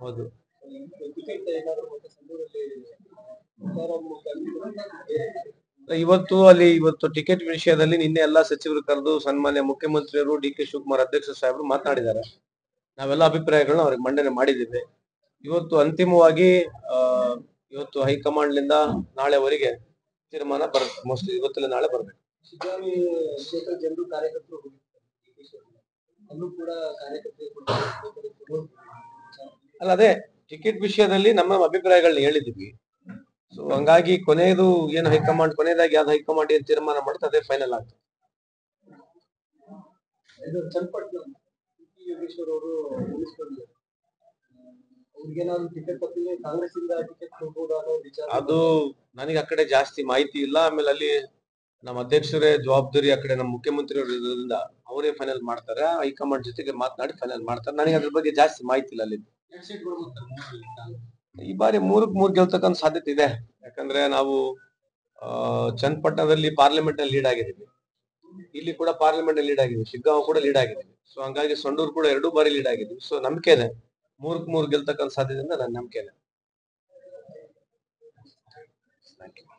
ಹೌದು ಟಿಕೆಟ್ ಏನಾದ್ರು ಮತ್ತೆ ಸಂಡೂರಲ್ಲಿ ತುಕಾರಾಂ ಕ್ಯಾಂಡಿಡೇಟ್ ಇವತ್ತು ಅಲ್ಲಿ ಇವತ್ತು ಟಿಕೆಟ್ ವಿಷಯದಲ್ಲಿ ನಿನ್ನೆ ಎಲ್ಲಾ ಸಚಿವರು ಕರೆದು ಸನ್ಮಾನ್ಯ ಮುಖ್ಯಮಂತ್ರಿಯವರು ಡಿ ಕೆ ಶಿವಕುಮಾರ್ ಅಧ್ಯಕ್ಷ ಸಾಹೇಬರು ಮಾತನಾಡಿದ್ದಾರೆ ನಾವೆಲ್ಲ ಅಭಿಪ್ರಾಯಗಳನ್ನ ಅವ್ರಿಗೆ ಮಂಡನೆ ಮಾಡಿದ್ದೇವೆ ಇವತ್ತು ಅಂತಿಮವಾಗಿ ಆ, ಇವತ್ತು ಹೈಕಮಾಂಡ್ ನಿಂದ ನಾಳೆವರೆಗೆ ತೀರ್ಮಾನ ಬರುತ್ತೆ ಮೋಸ್ಟ್ಲಿ ಇವತ್ತಲ್ಲ ನಾಳೆ ಬರ್ಬೇಕು ಶಿಗ್ಗಾಂವಿ ಕ್ಷೇತ್ರ ಜನರು ಕಾರ್ಯಕರ್ತರು ಹೋಗಿರ್ತಾರೆ ಅಲ್ಲೂ ಕೂಡ ಕಾರ್ಯಕರ್ತರು ಅಲ್ಲ ಅದೇ ಟಿಕೆಟ್ ವಿಷಯದಲ್ಲಿ ನಮ್ಮ ಅಭಿಪ್ರಾಯಗಳನ್ನ ಹೇಳಿದ್ವಿ ಸೊ ಹಂಗಾಗಿ ಕೊನೆಯದು ಏನು ಹೈಕಮಾಂಡ್ ಕೊನೆಯದಾಗಿ ಯಾವ್ದು ಹೈಕಮಾಂಡ್ ಏನ್ ತೀರ್ಮಾನ ಮಾಡುತ್ತೆ ಅದೇ ಫೈನಲ್ ಆಗ್ತದೆ ಇದು ಚನ್ನಪಟ್ಟಣ ಟಿ ಯೋಗೇಶ್ವರ್ ಅವರು ಉಳಿಸ್ಕೊಂಡಿದ್ದಾರೆ ಅವ್ರಿಗೇನಾದ್ರು ಟಿಕೆಟ್ ತಪ್ಪಿದ್ರೆ ಕಾಂಗ್ರೆಸ್ ಇಂದ ಟಿಕೆಟ್ ಕೊಡ್ಬೋದು ಅನ್ನೋ ವಿಚಾರ ಅದು ನನಗೆ ಆ ಕಡೆ ಜಾಸ್ತಿ ಮಾಹಿತಿ ಇಲ್ಲ ಆಮೇಲೆ ಅಲ್ಲಿ ನಮ್ಮ ಅಧ್ಯಕ್ಷರೇ ಜವಾಬ್ದಾರಿ ಆ ಕಡೆ ನಮ್ಮ ಮುಖ್ಯಮಂತ್ರಿ ಇರೋದ್ರಿಂದ ಅವರೇ ಫೈನಲ್ ಮಾಡ್ತಾರೆ ಹೈಕಮಾಂಡ್ ಜೊತೆಗೆ ಮಾತನಾಡಿ ಫೈನಲ್ ಮಾಡ್ತಾರೆ ನನಗೆ ಅದ್ರ ಬಗ್ಗೆ ಜಾಸ್ತಿ ಮಾಹಿತಿ ಇಲ್ಲ ಅಲ್ಲಿ ಎರಡು ಸೀಟ್ ಕೊಡ್ಬೋದು ಮೂರಲ್ಲಿ. ಈ ಬಾರಿ ಮೂರಕ್ ಮೂರ್ ಗೆಲ್ತಕ್ಕಂತ ಸಾಧ್ಯತೆ ಇದೆ ಯಾಕಂದ್ರೆ ನಾವು ಆ ಚನ್ನಪಟ್ಟಣದಲ್ಲಿ ಪಾರ್ಲಿಮೆಂಟ್ ಅಲ್ಲಿ ಲೀಡ್ ಆಗಿದ್ದೀವಿ ಇಲ್ಲಿ ಕೂಡ ಪಾರ್ಲಿಮೆಂಟ್ ಅಲ್ಲಿ ಲೀಡ್ ಆಗಿದ್ದೀವಿ ಶಿಗ್ಗಾಂವ್ ಕೂಡ ಲೀಡ್ ಆಗಿದ್ದೀವಿ ಸೊ ಹಂಗಾಗಿ ಸೊಂಡೂರು ಕೂಡ ಎರಡೂ ಬಾರಿ ಲೀಡ್ ಆಗಿದ್ದೀವಿ ಸೊ ನಂಬಿಕೆ ಇದೆ ಮೂರಕ್ ಮೂರ್ ಗೆಲ್ತಕ್ಕಂತ ಸಾಧ್ಯತೆಯಿಂದ ನನ್ನ ನಂಬಿಕೆ ಇದೆ